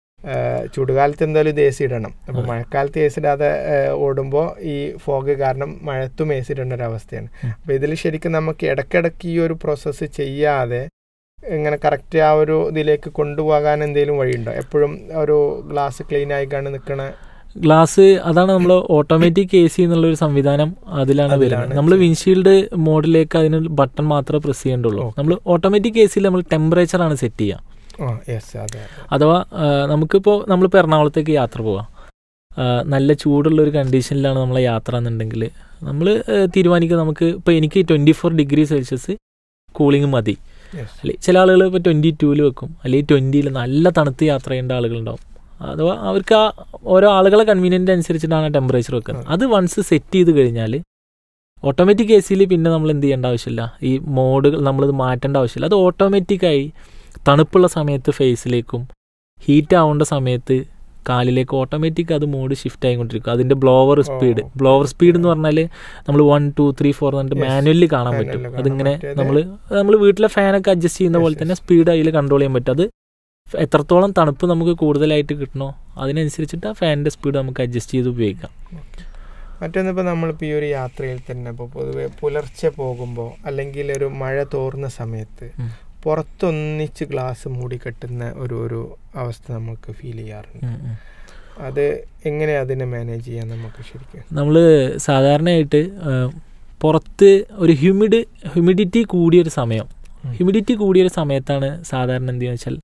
ഏഹ് ചൂടുകാലത്ത് എന്തായാലും ഇത് എ സി ഇടണം അപ്പോൾ അതെ. മഴക്കാലത്ത് എ സി ഇടാതെ ഓടുമ്പോൾ ഈ ഫോഗ് കാരണം മഴത്തും എ സി ഇടേണ്ട ഒരു അവസ്ഥയാണ് ഉം. അപ്പോൾ ഇതിൽ ശരിക്കും നമുക്ക് ഇടയ്ക്കിടയ്ക്ക് ഈ ഒരു പ്രോസസ്സ് ചെയ്യാതെ ഇങ്ങനെ കറക്റ്റ് ആ ഒരു ഇതിലേക്ക് കൊണ്ടുപോകാൻ എന്തെങ്കിലും വഴിയുണ്ടോ എപ്പോഴും ഒരു ഗ്ലാസ് ക്ലീൻ ആയിക്കാണ്ട് നിൽക്കണ ഗ്ലാസ് അതാണ് നമ്മൾ ഓട്ടോമാറ്റിക് എ സി എന്നുള്ള ഒരു സംവിധാനം അതിലാണ് അതിലാണ് വരുന്നത് നമ്മൾ വിൻഷീൽഡ് മോഡിലേക്ക് അതിന് ബട്ടൺ മാത്രമേ പ്രസ് ചെയ്യേണ്ടുള്ളൂ Okay. നമ്മൾ ഓട്ടോമാറ്റിക് എ സിയിൽ നമ്മൾ ടെമ്പറേച്ചർ ആണ് സെറ്റ് ചെയ്യുക ആ യെസ് അതെ അതെ അഥവാ ആ, നമുക്കിപ്പോൾ നമ്മളിപ്പോൾ എറണാകുളത്തേക്ക് യാത്ര പോവാം ആ, നല്ല ചൂടുള്ള ഒരു കണ്ടീഷനിലാണ് നമ്മളെ യാത്ര എന്നുണ്ടെങ്കിൽ നമ്മൾ തീരുമാനിക്കുക നമുക്ക് ഇപ്പോൾ എനിക്ക് twenty four degree Celsius cooling മതി യെസ് അല്ലെ ചില ആളുകൾ ഇപ്പോൾ ട്വൻറ്റി ടൂവിൽ വെക്കും അല്ലെങ്കിൽ ട്വൻറ്റിയിൽ നല്ല തണുത്ത് യാത്ര ചെയ്യേണ്ട ആളുകളുണ്ടാവും അഥവാ അവർക്ക് ആ ഓരോ ആളുകളെ കൺവീനിയൻ്റ് അനുസരിച്ചിട്ടാണ് ടെമ്പറേച്ചർ വെക്കുന്നത് അത് വൺസ് സെറ്റ് ചെയ്ത് കഴിഞ്ഞാൽ ഓട്ടോമാറ്റിക് എ സിയിൽ പിന്നെ നമ്മൾ എന്ത് ചെയ്യേണ്ട ആവശ്യമില്ല ഈ മോഡുകൾ നമ്മളിത് മാറ്റേണ്ട ആവശ്യമില്ല അത് ഓട്ടോമാറ്റിക്കായി തണുപ്പുള്ള സമയത്ത് ഫേസിലേക്കും ഹീറ്റ് ആവേണ്ട സമയത്ത് കാലിലേക്ക് ഓട്ടോമാറ്റിക് അത് മോഡ് ഷിഫ്റ്റ് ആയിക്കൊണ്ടിരിക്കും അതിന്റെ ബ്ലോവർ സ്പീഡ് ഓ, ബ്ലോവർ okay, സ്പീഡ് എന്ന് okay. പറഞ്ഞാൽ നമ്മൾ വൺ ടു ത്രീ ഫോർ എന്നിട്ട് Yes, മാനുവലി കാണാൻ manually പറ്റും കാണാൻ അതിങ്ങനെ പറ്റും. നമ്മൾ നമ്മൾ വീട്ടിലെ ഫാനൊക്കെ അഡ്ജസ്റ്റ് ചെയ്യുന്ന Yes, പോലെ തന്നെ yes. സ്പീഡ് അതിൽ കൺട്രോൾ ചെയ്യാൻ പറ്റും അത് എത്രത്തോളം തണുപ്പ് നമുക്ക് കൂടുതലായിട്ട് കിട്ടണോ അതിനനുസരിച്ചിട്ട് ആ ഫാനിന്റെ സ്പീഡ് നമുക്ക് അഡ്ജസ്റ്റ് ചെയ്ത് ഉപയോഗിക്കാം മറ്റൊന്നിപ്പോൾ നമ്മളിപ്പോൾ ഈ ഒരു യാത്രയിൽ തന്നെ ഇപ്പോൾ പൊതുവെ പുലർച്ചെ പോകുമ്പോൾ അല്ലെങ്കിൽ ഒരു മഴ തോർന്ന സമയത്ത് ഉം. പുറത്തൊന്നിച്ച് ഗ്ലാസ് മൂടി കെട്ടുന്ന ഒരു ഒരു അവസ്ഥ നമുക്ക് ഫീൽ ചെയ്യാറുണ്ട് ഉം, ഉം. അത് എങ്ങനെ അതിനെ മാനേജ് ചെയ്യാൻ നമുക്ക് ശരിക്കും നമ്മൾ സാധാരണയായിട്ട് ആ, പുറത്ത് ഒരു ഹ്യൂമിഡ് ഹ്യൂമിഡിറ്റി കൂടിയൊരു സമയം ഉം. ഹ്യൂമിഡിറ്റി കൂടിയൊരു സമയത്താണ് സാധാരണ എന്ത് ചെയ്യുക വെച്ചാൽ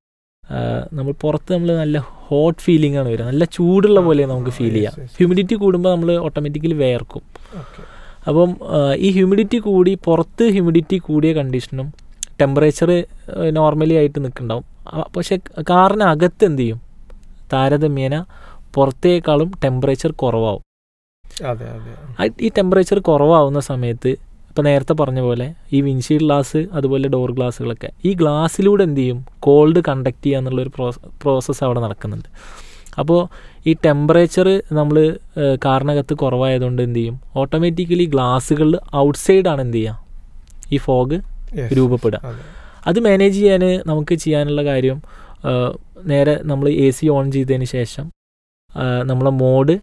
ആ, നമ്മൾ പുറത്ത് നമ്മൾ നല്ല ഹോട്ട് ഫീലിംഗ് ആണ് വരിക നല്ല ചൂടുള്ള പോലെ നമുക്ക് ഫീൽ ചെയ്യാം yes, yes. ഹ്യൂമിഡിറ്റി കൂടുമ്പോൾ നമ്മൾ ഓട്ടോമാറ്റിക്കലി വേർക്കും ഓക്കെ അപ്പം ആ, ഈ ഹ്യൂമിഡിറ്റി കൂടി പുറത്ത് ഹ്യൂമിഡിറ്റി കൂടിയ കണ്ടീഷനും ടെമ്പറേച്ചർ നോർമലി ആയിട്ട് നിൽക്കുന്നുണ്ടാവും ആ, പക്ഷെ കാറിനകത്ത് എന്ത് ചെയ്യും താരതമ്യേന പുറത്തേക്കാളും ടെമ്പറേച്ചർ കുറവാകും അതെ അതെ ആ ഈ ടെമ്പറേച്ചർ കുറവാകുന്ന സമയത്ത് ഇപ്പം നേരത്തെ പറഞ്ഞ പോലെ ഈ വിൻഷീൽഡ് ഗ്ലാസ് അതുപോലെ ഡോർ ഗ്ലാസ്സുകളൊക്കെ ഈ ഗ്ലാസ്സിലൂടെ എന്ത് ചെയ്യും കോൾഡ് കണ്ടക്ട് ചെയ്യുക എന്നുള്ളൊരു പ്രോസസ്സ് അവിടെ നടക്കുന്നുണ്ട് അപ്പോൾ ഈ ടെമ്പറേച്ചർ നമ്മൾ കാറിനകത്ത് കുറവായതുകൊണ്ട് എന്ത് ചെയ്യും ഓട്ടോമാറ്റിക്കലി ഗ്ലാസ്സുകളിൽ ഔട്ട്സൈഡാണ് എന്ത് ചെയ്യുക ഈ ഫോഗ് Yes. രൂപപ്പെടുക അതെ അത് മാനേജ് ചെയ്യാൻ നമുക്ക് ചെയ്യാനുള്ള കാര്യം ആ, നേരെ നമ്മൾ എ സി ഓൺ ചെയ്തതിന് ശേഷം ആ, നമ്മളെ മോഡ്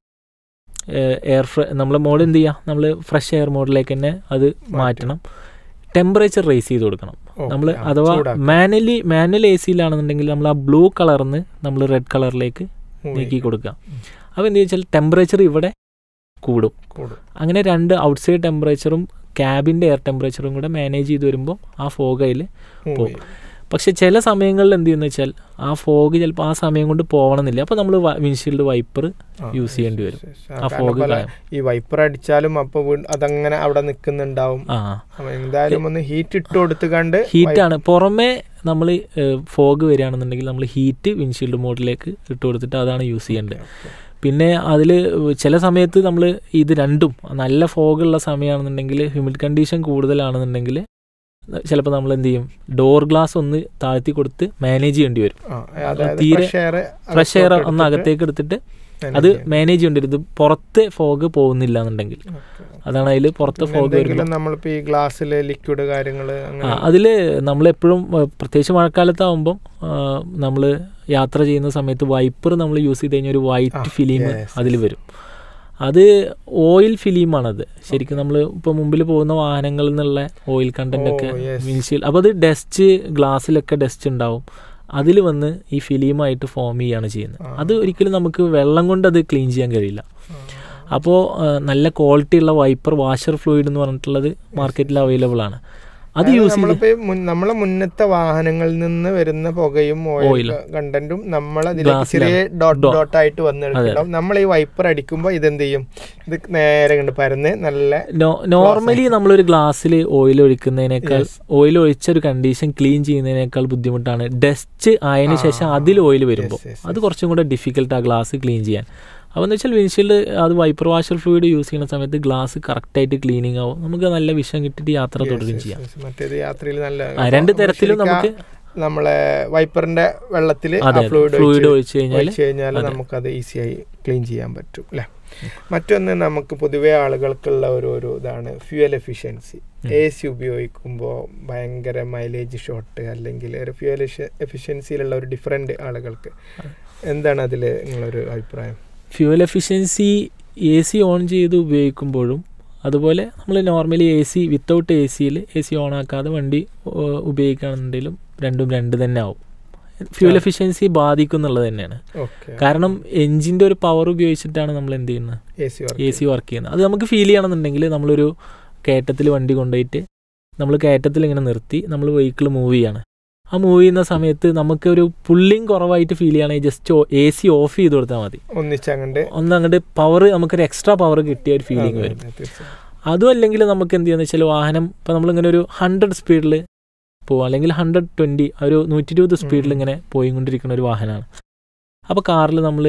എയർ ഫ്ര നമ്മളെ മോഡ് എന്ത് ചെയ്യുക നമ്മൾ ഫ്രഷ് എയർ മോഡിലേക്ക് തന്നെ അത് മാറ്റണം ടെമ്പറേച്ചർ റേസ് ചെയ്ത് കൊടുക്കണം Okay, നമ്മൾ ആ, അഥവാ ചൂടാക്കുക. മാനുവലി മാനുവൽ എ സിയിലാണെന്നുണ്ടെങ്കിൽ നമ്മൾ ആ ബ്ലൂ കളറിന്ന് നമ്മൾ റെഡ് കളറിലേക്ക് Move നീക്കി ചെയ്യും. കൊടുക്കുക അപ്പോൾ എന്ത് വെച്ചാൽ ടെമ്പറേച്ചർ ഇവിടെ കൂടും കൂടും അങ്ങനെ രണ്ട് ഔട്ട്സൈഡ് ടെമ്പറേച്ചറും ക്യാബിൻ്റെ എയർ ടെമ്പറേച്ചറും കൂടെ മാനേജ് ചെയ്ത് വരുമ്പോൾ ആ ഫോഗ് അതിൽ Move പോകും. ചെയ്യും. പക്ഷെ ചില സമയങ്ങളിൽ എന്ത് ചെയ്യുന്ന വെച്ചാൽ ആ ഫോഗ് ചിലപ്പോൾ ആ സമയം കൊണ്ട് പോകണമെന്നില്ല അപ്പോൾ നമ്മൾ വിൻഷീൽഡ് വൈപ്പർ ആ, യൂസ് ചെയ്യേണ്ടി വരും yes, yes. ആ കാരണം ഫോഗ് പല- ഈ വൈപ്പർ അടിച്ചാലും അപ്പൊ വീ- അതങ്ങനെ അവിടെ നിൽക്കുന്നുണ്ടാവും ആ അപ്പൊ എന്തായാലും ഒന്ന് ഹീറ്റ് ഇട്ട് കൊടുത്ത് കണ്ട് ഹീറ്റാണ് പുറമേ നമ്മൾ ഫോഗ് വരികയാണെന്നുണ്ടെങ്കിൽ നമ്മൾ ഹീറ്റ് വിൻഷീൽഡ് മോഡിലേക്ക് ഇട്ട് കൊടുത്തിട്ട് അതാണ് യൂസ് ചെയ്യേണ്ടത് പിന്നെ അതിൽ ചില സമയത്ത് നമ്മൾ ഇത് രണ്ടും നല്ല ഫോഗുള്ള സമയമാണെന്നുണ്ടെങ്കിൽ ഹ്യൂമിഡ് കണ്ടീഷൻ കൂടുതലാണെന്നുണ്ടെങ്കിൽ ചിലപ്പോൾ നമ്മൾ എന്ത് ചെയ്യും ഡോർ ഗ്ലാസ് ഒന്ന് താഴ്ത്തി കൊടുത്ത് മാനേജ് ചെയ്യേണ്ടി വരും ആ, അതായത് തീരെ fresh air ഫ്രഷ് എയർ അകത്തോട്ട് ഒന്ന് എടുത്തിട്ട് അകത്തേക്ക് എടുത്തിട്ട് manage അത് ചെയ്യണം. മാനേജ് ചെയ്യേണ്ടി വരും ഇത് പുറത്ത് ഫോഗ് പോകുന്നില്ല എന്നുണ്ടെങ്കിൽ Okay. അതാണ് അതിൽ പുറത്ത് പിന്നെ ഫോഗ് എന്തെങ്കിലും വരുമ്പോൾ നമ്മളിപ്പോ ഈ ഗ്ലാസ്സില് ലിക്വിഡ് കാര്യങ്ങള് ആ അങ്ങനെ അതിൽ നമ്മളെപ്പോഴും ഏഹ്, പ്രത്യേകിച്ച് മഴക്കാലത്താവുമ്പം നമ്മൾ യാത്ര ചെയ്യുന്ന സമയത്ത് വൈപ്പർ നമ്മൾ യൂസ് ചെയ്ത് കഴിഞ്ഞാൽ ഒരു വൈറ്റ് ആ, ഫിലിം yes, അതിൽ വരും അത് ഓയിൽ ഫിലിമാണത് ശരിക്കും നമ്മൾ ഇപ്പോൾ മുമ്പിൽ പോകുന്ന വാഹനങ്ങളിൽ നിന്നുള്ള ഓയിൽ കണ്ടന്റ് ഒക്കെ ഓ, yes. വിൻഷീൽ അപ്പോൾ അത് ഡസ്റ്റ് ഗ്ലാസ്സിലൊക്കെ ഡസ്റ്റ് ഉണ്ടാവും അതിൽ വന്ന് ഈ ഫിലിമായിട്ട് ഫോം ചെയ്യാണ് ചെയ്യുന്നത് ആ. അത് ഒരിക്കലും നമുക്ക് വെള്ളം കൊണ്ട് അത് ക്ലീൻ ചെയ്യാൻ കഴിയില്ല ആ, അപ്പോൾ നല്ല ക്വാളിറ്റി ഉള്ള വൈപ്പർ വാഷർ ഫ്ലൂയിഡ് എന്ന് പറഞ്ഞിട്ടുള്ളത് മാർക്കറ്റിൽ അവൈലബിൾ ആണ് അത് അതായത് യൂസ് ചെയ്ത് നമ്മളിപ്പോ ഈ മുൻ- നമ്മളെ മുന്നത്തെ വാഹനങ്ങളിൽ നിന്ന് വരുന്ന പുകയും ഓയിൽ Oil. കണ്ടന്റും നമ്മൾ അതിലേക്ക് ഗ്ലാസ്സിലാണ്. ചെറിയ ഡോട്ട് Dot. ഡോട്ട് ആയിട്ട് വന്നിട്ടുണ്ടാവും നമ്മൾ ഈ വൈപ്പർ അടിക്കുമ്പോൾ ഇതെന്ത് ചെയ്യും ഇത് നേരെ കണ്ട് പരന്ന് നല്ല നോർമലി നമ്മളൊരു ഗ്ലാസ്സിൽ ഓയിൽ ഒഴിക്കുന്നതിനേക്കാൾ Yes. ഓയിൽ ഒഴിച്ച ഒരു കണ്ടീഷൻ ക്ലീൻ ചെയ്യുന്നതിനേക്കാൾ ബുദ്ധിമുട്ടാണ് ഡസ്റ്റ് ആയതിനു ആ, ശേഷം അതിൽ ഓയിൽ വരുമ്പോൾ yes, yes, അത് കുറച്ചും കൂടെ ഡിഫിക്കൽട്ട് ആ ഗ്ലാസ് ക്ലീൻ ചെയ്യാൻ അപ്പോൾ എന്ന് വെച്ചാൽ വിൻഷീൽഡ് അത് വൈപ്പർ വാഷർ ഫ്ലൂയിഡ് യൂസ് ചെയ്യുന്ന സമയത്ത് ഗ്ലാസ് കറക്റ്റായിട്ട് ക്ലീനിങ് ആവും നമുക്ക് നല്ല വിഷം കിട്ടിയിട്ട് യാത്ര തുടരുകയും Yes, ചെയ്യാം yes, മറ്റേത് യാത്രയിൽ നല്ല ആ, രണ്ട് തരത്തിലും ശരിക്കും ആ നമുക്ക് നമ്മളെ വൈപ്പറിന്റെ വെള്ളത്തിൽ അതെ ഫ്ലൂയിഡ് ഫ്ലൂയിഡ് ഒഴിച്ച് കഴിഞ്ഞാൽ ഒഴിച്ച് കഴിഞ്ഞാൽ നമുക്കത് ഈസിയായി ക്ലീൻ ചെയ്യാൻ പറ്റും അല്ലേ മറ്റൊന്ന് നമുക്ക് പൊതുവേ ആളുകൾക്കുള്ള ഒരു ഒരു ഇതാണ് ഫ്യൂവൽ എഫിഷ്യൻസി എ സി ഉപയോഗിക്കുമ്പോൾ ഭയങ്കര മൈലേജ് ഷോട്ട് അല്ലെങ്കിൽ ഒരു ഫ്യൂവൽ എഫിഷ്യൻസിയിലുള്ള ഒരു ഡിഫറെൻ്റ് ആളുകൾക്ക് എന്താണ് അതിൽ നിങ്ങളൊരു അഭിപ്രായം fuel efficiency A C on ചെയ്ത് ഉപയോഗിക്കുമ്പോഴും അതുപോലെ നമ്മൾ normally A C without A സിയിൽ എ സി ഓൺ ആക്കാതെ വണ്ടി ഏഹ്, ഉപയോഗിക്കുകയാണെന്നുണ്ടെങ്കിലും രണ്ടും രണ്ട് തന്നെ ആവും ഫ്യൂവൽ ആ. എഫിഷ്യൻസി ബാധിക്കും എന്നുള്ളത് തന്നെയാണ് ഓക്കെ കാരണം എഞ്ചിൻ്റെ ഒരു പവർ ഉപയോഗിച്ചിട്ടാണ് നമ്മൾ എന്ത് ചെയ്യുന്നത് A C A C work ചെയ്യുന്നത് അത് നമുക്ക് ഫീൽ ചെയ്യണമെന്നുണ്ടെങ്കിൽ നമ്മളൊരു കയറ്റത്തിൽ വണ്ടി കൊണ്ടുപോയിട്ട് നമ്മൾ കയറ്റത്തിൽ ഇങ്ങനെ നിർത്തി നമ്മൾ വെഹിക്കിൾ മൂവ് ചെയ്യാണ് ആ മൂവ് ചെയ്യുന്ന സമയത്ത് നമുക്ക് ഒരു പുള്ളിങ് കുറവായിട്ട് ഫീൽ ചെയ്യുകയാണെങ്കിൽ ജസ്റ്റ് എ സി ഓഫ് ചെയ്ത് കൊടുത്താൽ മതി ഒന്നിച്ചങ്ങണ്ട് ഒന്ന് അങ്ങോട്ട് പവർ നമുക്കൊരു എക്സ്ട്രാ പവർ കിട്ടിയ ഒരു ഫീലിംഗ് അതെ, വരും അതെ, തീർച്ചയായും. അതും അല്ലെങ്കിൽ നമുക്ക് എന്ത് ചെയ്യാന്ന് വെച്ചാൽ വാഹനം ഇപ്പം നമ്മളിങ്ങനെ ഒരു ഹൺഡ്രഡ് സ്പീഡിൽ പോവാം അല്ലെങ്കിൽ ഹൺഡ്രഡ് ട്വൻറ്റി ഒരു നൂറ്റി ഇരുപത് സ്പീഡിൽ ഉം. ഇങ്ങനെ പോയിക്കൊണ്ടിരിക്കുന്ന ഒരു വാഹനമാണ് അപ്പോൾ കാറിൽ നമ്മൾ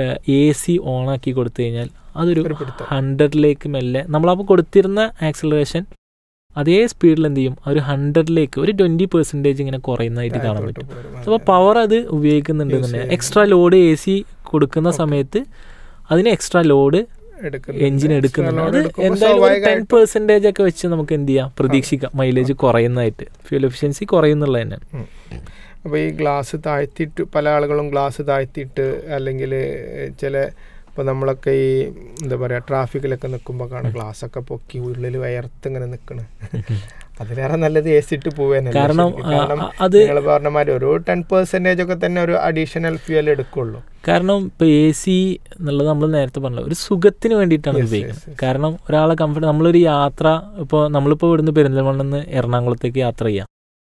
എ സി ഓണാക്കി കൊടുത്തു കഴിഞ്ഞാൽ അതൊരു ഒരു പിടുത്തം. ഹൺഡ്രഡിലേക്ക് മെല്ലെ നമ്മളപ്പോൾ കൊടുത്തിരുന്ന ആക്സിലറേഷൻ അതേ സ്പീഡിൽ എന്ത് ചെയ്യും ആ ഒരു ഹൺഡ്രഡിലേക്ക് ഒരു ട്വൻറ്റി പെർസെൻറ്റേജ് ഇങ്ങനെ കുറയുന്നതായിട്ട് കാണാൻ താഴത്തോട്ട് പറ്റും പോരും. അപ്പോൾ അതെ. പവർ അത് ഉപയോഗിക്കുന്നുണ്ട് Use തന്നെ ചെയ്യുന്നു. എക്സ്ട്രാ ലോഡ് എ സി കൊടുക്കുന്ന Okay. സമയത്ത് അതിന് എക്സ്ട്രാ ലോഡ് എടുക്കുന്നുണ്ട്. എഞ്ചിൻ Extra എടുക്കുന്നുണ്ട് load അത് എടുക്കുമ്പോൾ എന്തായാലും ഒരു ടെൻ സ്വാഭാവികമായിട്ടും പെർസെൻറ്റേജ് ഒക്കെ വെച്ച് നമുക്ക് എന്ത് ചെയ്യാം പ്രതീക്ഷിക്കാം മൈലേജ് കുറയുന്നതായിട്ട് ഫ്യൂൽ എഫിഷ്യൻസി കുറയുന്നുള്ളത് തന്നെ അപ്പോൾ ഈ ഗ്ലാസ് താഴ്ത്തിയിട്ട് പല ആളുകളും ഗ്ലാസ് താഴ്ത്തിയിട്ട് അല്ലെങ്കിൽ ചില ഇപ്പോൾ നമ്മളൊക്കെ ഈ എന്താ പറയുക ട്രാഫിക്കിലൊക്കെ നിൽക്കുമ്പോൾ കാണാം ഗ്ലാസ് ഒക്കെ പൊക്കി ഉള്ളിൽ വയർത്ത് ഇങ്ങനെ നിൽക്കണ് അതിലേറെ നല്ലത് എ സി ഇട്ട് പോവാനല്ലേ കാരണം ശരിക്കും. ആ, കാരണം ആ, അത് നിങ്ങൾ പറഞ്ഞ മാതിരി ഒരു ടെൻ പെർസെൻറ്റേജ് ഒക്കെ തന്നെ ഒരു അഡീഷണൽ ഫ്യൂൽ എടുക്കുള്ളൂ കാരണം ഇപ്പോൾ എ സി എന്നുള്ളത് നമ്മൾ നേരത്തെ പറഞ്ഞത് ഒരു സുഖത്തിന് വേണ്ടിയിട്ടാണ് ഇത് Yes, ഉപയോഗിക്കുന്നത് yes, yes. കാരണം ഒരാളെ കംഫർട്ട് നമ്മളൊരു യാത്ര ഇപ്പോൾ നമ്മളിപ്പോൾ ഇവിടുന്ന് പെരിന്തൽമണ്ണെന്ന് എറണാകുളത്തേക്ക് യാത്ര ചെയ്യാം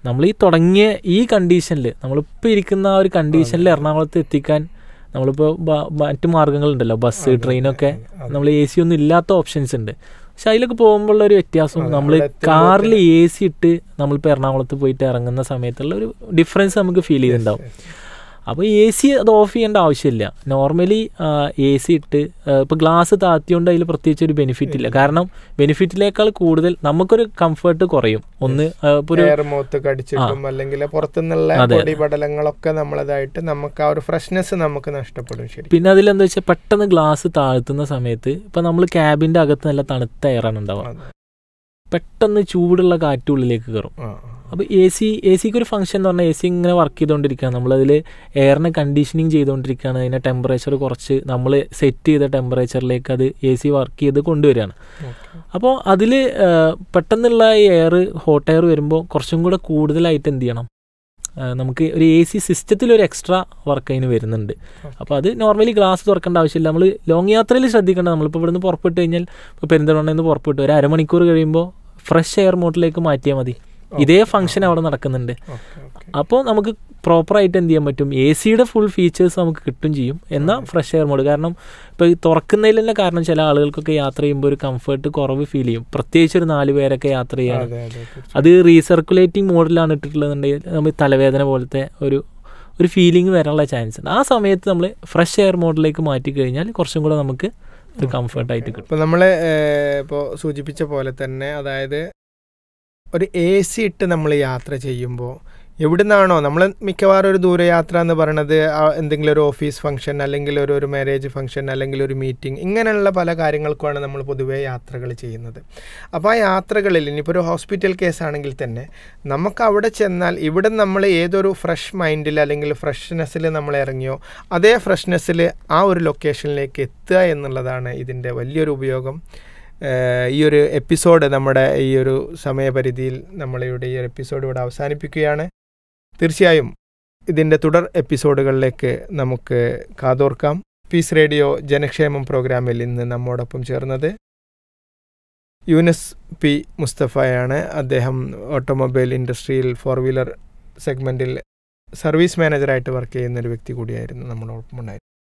നമ്മൾ ഈ തുടങ്ങിയ ഈ കണ്ടീഷനിൽ നമ്മളിപ്പോൾ ഇരിക്കുന്ന ആ ഒരു കണ്ടീഷനിൽ എറണാകുളത്ത് എത്തിക്കാൻ നമ്മളിപ്പോൾ മറ്റു മാർഗ്ഗങ്ങളുണ്ടല്ലോ ബസ് അതെ, ട്രെയിനൊക്കെ അതെ. നമ്മൾ എ സി ഒന്നും ഇല്ലാത്ത ഓപ്ഷൻസ് ഉണ്ട് പക്ഷെ അതിലൊക്കെ പോകുമ്പോഴുള്ള ഒരു വ്യത്യാസം അതെ, നമ്മൾ അവിടെ എത്തുമ്പോൾ കാറിൽ എ സി ഇട്ട് നമ്മളിപ്പോൾ എറണാകുളത്ത് പോയിട്ട് ഇറങ്ങുന്ന സമയത്തുള്ള ഒരു ഡിഫറൻസ് നമുക്ക് ഫീൽ ചെയ്തിട്ടുണ്ടാവും അപ്പോൾ എ സി അത് ഓഫ് ചെയ്യേണ്ട ആവശ്യമില്ല നോർമലി എ സി ഇട്ട് ഇപ്പോൾ ഗ്ലാസ് താത്തിയോണ്ട് അതിൽ പ്രത്യേകിച്ച് ഒരു ബെനിഫിറ്റ് ഇല്ല കാരണം ബെനിഫിറ്റിനേക്കാൾ കൂടുതൽ നമുക്കൊരു കംഫർട്ട് കുറയും ഒന്ന് ഇപ്പോൾ ഒരു എയർ മൂത്ത് കടിച്ചിട്ടും അല്ലെങ്കിൽ പുറത്തുനിന്നുള്ള അതെ. പൊടിപടലങ്ങളൊക്കെ നമ്മളതായിട്ട് നമുക്ക് ആ ഒരു ഫ്രഷ്നെസ് നമുക്ക് നഷ്ടപ്പെടും ശരി പിന്നെ അതിലെന്താ വെച്ചാൽ പെട്ടെന്ന് ഗ്ലാസ് താഴ്ത്തുന്ന സമയത്ത് ഇപ്പം നമ്മൾ ക്യാബിൻ്റെ അകത്ത് നല്ല തണുത്ത എയറാണ് ഉണ്ടാവുക അതെ. പെട്ടെന്ന് ചൂടുള്ള കാറ്റ് ഉള്ളിലേക്ക് കയറും ആ, അപ്പോൾ എ സി എ സിക്ക് ഒരു ഫംഗ്ഷൻ എന്ന് പറഞ്ഞാൽ എ സി ഇങ്ങനെ വർക്ക് ചെയ്തുകൊണ്ടിരിക്കുകയാണ് നമ്മളതിൽ എയറിനെ കണ്ടീഷനിങ് ചെയ്തുകൊണ്ടിരിക്കുകയാണ് അതിൻ്റെ ടെമ്പറേച്ചർ കുറച്ച് നമ്മൾ സെറ്റ് ചെയ്ത ടെമ്പറേച്ചറിലേക്ക് അത് എ സി വർക്ക് ചെയ്ത് കൊണ്ടുവരികയാണ് ഓക്കെ. അപ്പോൾ അതിൽ പെട്ടെന്നുള്ള ഈ എയർ ഹോട്ട് എയർ വരുമ്പോൾ കുറച്ചും കൂടെ കൂടുതലായിട്ട് എന്ത് ചെയ്യണം ആ, നമുക്ക് ഒരു എ സി സിസ്റ്റത്തിൽ ഒരു എക്സ്ട്രാ വർക്ക് അതിന് വരുന്നുണ്ട് അപ്പോൾ അത് നോർമലി ഗ്ലാസ് തുറക്കേണ്ട ആവശ്യമില്ല നമ്മൾ ലോങ് യാത്രയിൽ ശ്രദ്ധിക്കേണ്ട നമ്മളിപ്പോൾ ഇവിടുന്ന് പുറപ്പെട്ട് കഴിഞ്ഞാൽ ഇപ്പോൾ പെരിന്തൽമണ്ണയിൽ നിന്ന് പുറപ്പെട്ട് ഒരു അരമണിക്കൂർ കഴിയുമ്പോൾ ഫ്രഷ് എയർ മോഡിലേക്ക് മാറ്റിയാൽ മതി ഇതേ ഫംഗ്ഷൻ അവിടെ നടക്കുന്നുണ്ട് ഓക്കെ, ഓക്കെ. അപ്പോൾ നമുക്ക് പ്രോപ്പറായിട്ട് എന്ത് ചെയ്യാൻ പറ്റും എ സിയുടെ ഫുൾ ഫീച്ചേഴ്സ് നമുക്ക് കിട്ടും ചെയ്യും എന്നാൽ ഫ്രഷ് എയർ മോഡ് കാരണം ഇപ്പോൾ ഈ തുറക്കുന്നതിൽ തന്നെ കാരണം ചില ആളുകൾക്കൊക്കെ യാത്ര ചെയ്യുമ്പോൾ ഒരു കംഫർട്ട് കുറവ് ഫീൽ ചെയ്യും പ്രത്യേകിച്ച് ഒരു നാല് പേരൊക്കെ യാത്ര ചെയ്യാണ് അതെ, അതെ, തീർച്ചയായും. അത് റീസർക്കുലേറ്റിംഗ് മോഡിലാണ് ഇട്ടിട്ടുള്ളതെന്നുണ്ടെങ്കിൽ നമ്മൾ തലവേദന പോലത്തെ ഒരു ഒരു ഫീലിംഗ് വരാനുള്ള ചാൻസ് ഉണ്ട് ആ സമയത്ത് നമ്മൾ ഫ്രഷ് എയർ മോഡിലേക്ക് മാറ്റി കഴിഞ്ഞാൽ കുറച്ചും കൂടെ നമുക്ക് ഒരു കംഫർട്ടായിട്ട് കിട്ടും ഇപ്പൊ നമ്മൾ ഇപ്പോൾ സൂചിപ്പിച്ച പോലെ തന്നെ അതായത് ഒരു എ സി ഇട്ട് നമ്മൾ യാത്ര ചെയ്യുമ്പോൾ എവിടുന്നാണോ നമ്മൾ മിക്കവാറും ഒരു ദൂരയാത്ര എന്ന് പറയുന്നത് ആ എന്തെങ്കിലും ഒരു ഓഫീസ് ഫംഗ്ഷൻ അല്ലെങ്കിൽ ഒരു ഒരു മാരേജ് ഫംഗ്ഷൻ അല്ലെങ്കിൽ ഒരു മീറ്റിംഗ് ഇങ്ങനെയുള്ള പല കാര്യങ്ങൾക്കുമാണ് നമ്മൾ പൊതുവേ യാത്രകൾ ചെയ്യുന്നത് അപ്പോൾ ആ യാത്രകളിൽ ഇനിയിപ്പോൾ ഒരു ഹോസ്പിറ്റൽ കേസ് ആണെങ്കിൽ തന്നെ നമുക്ക് അവിടെ ചെന്നാൽ ഇവിടെ നമ്മൾ ഏതൊരു ഫ്രഷ് മൈൻഡിൽ അല്ലെങ്കിൽ ഫ്രഷ്നെസ്സിൽ നമ്മൾ ഇറങ്ങിയോ അതേ ഫ്രഷ്നെസ്സിൽ ആ ഒരു ലൊക്കേഷനിലേക്ക് എത്തുക എന്നുള്ളതാണ് ഇതിൻ്റെ വലിയൊരു ഉപയോഗം ഏഹ് ഈ ഒരു എപ്പിസോഡ് നമ്മുടെ ഈ ഒരു സമയപരിധിയിൽ നമ്മളിവിടെ ഈ ഒരു എപ്പിസോഡ് ഇവിടെ അവസാനിപ്പിക്കുകയാണ് തീർച്ചയായും ഇതിൻ്റെ തുടർ എപ്പിസോഡുകളിലേക്ക് നമുക്ക് കാതോർക്കാം പീസ് റേഡിയോ ജനക്ഷേമം പ്രോഗ്രാമിൽ ഇന്ന് നമ്മോടൊപ്പം ചേർന്നത് യൂനസ് പി മുസ്തഫയാണ് അദ്ദേഹം ഓട്ടോമൊബൈൽ ഇൻഡസ്ട്രിയിൽ ഫോർ വീലർ സെഗ്മെൻറ്റിൽ സർവീസ് മാനേജറായിട്ട് വർക്ക് ചെയ്യുന്ന ഒരു വ്യക്തി കൂടിയായിരുന്നു നമ്മളോടൊപ്പം ഉണ്ടായിരുന്നത്